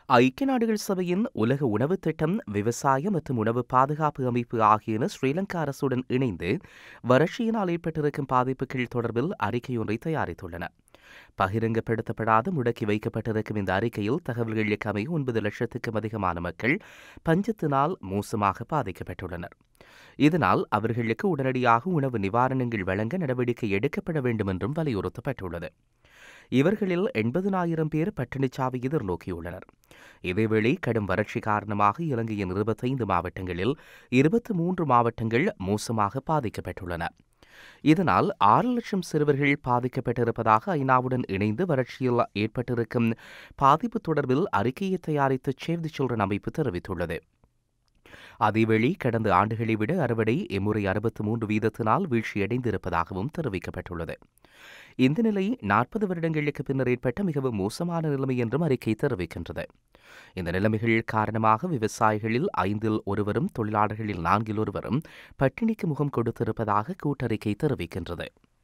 ஐக்கிய நாடுகள் சபையின் உலக உணவுத் திட்டம் விவசாய மற்றும் உணவு பாதுகாப்பு அமைப்பு ஆகியன ஸ்ரீலங்கா அரசுடன் இணைந்து வறட்சியினால் ஏற்பட்டிருக்கும் பாதிப்புகள் தொடர்பில் அறிக்கையொன்றை தயாரித்துள்ளன பகிரங்கப்படுத்தப்படாது முடக்கி வைக்கப்பட்டிருக்கும் இந்த அறிக்கையில் தகவல்களுக்கு அமைய ஒன்பது லட்சத்துக்கும் அதிகமான மக்கள் பஞ்சத்தினால் மோசமாக பாதிக்கப்பட்டுள்ளனர் இதனால் அவர்களுக்கு உடனடியாக உணவு நிவாரணங்கள் வழங்க நடவடிக்கை எடுக்கப்பட வேண்டும் என்றும் வலியுறுத்தப்பட்டுள்ளது இவர்களில் எண்பதினாயிரம் பேர் பட்டினிச்சாவை எதிர்நோக்கியுள்ளனர் இதேவேளை கடும் வறட்சி காரணமாக இலங்கையின் இருபத்தைந்து மாவட்டங்களில் இருபத்தி மூன்று மாவட்டங்கள் மோசமாக பாதிக்கப்பட்டுள்ளன இதனால் ஆறு லட்சம் சிறுவர்கள் பாதிக்கப்பட்டிருப்பதாக ஐநாவுடன் இணைந்து வறட்சியில் ஏற்பட்டிருக்கும் பாதிப்பு தொடர்பில் அறிக்கையை தயாரித்த சேவ் தி சில்ட்ரன் அமைப்பு தெரிவித்துள்ளது அதேவேளை கடந்த ஆண்டுகளை விட அறுவடை இம்முறை அறுபத்தி மூன்று வீதத்தினால் வீழ்ச்சியடைந்திருப்பதாகவும் தெரிவிக்கப்பட்டுள்ளது இந்த நிலை நாற்பது வருடங்களுக்கு பின்னர் ஏற்பட்ட மிகவும் மோசமான நிலைமை என்றும் அறிக்கை தெரிவிக்கின்றது இந்த நிலைமைகள் காரணமாக விவசாயிகளில் ஐந்தில் ஒருவரும் தொழிலாளர்களில் நான்கில் ஒருவரும் பட்டினிக்கு முகம் கொடுத்திருப்பதாக கூட்டறிக்கை தெரிவிக்கின்றது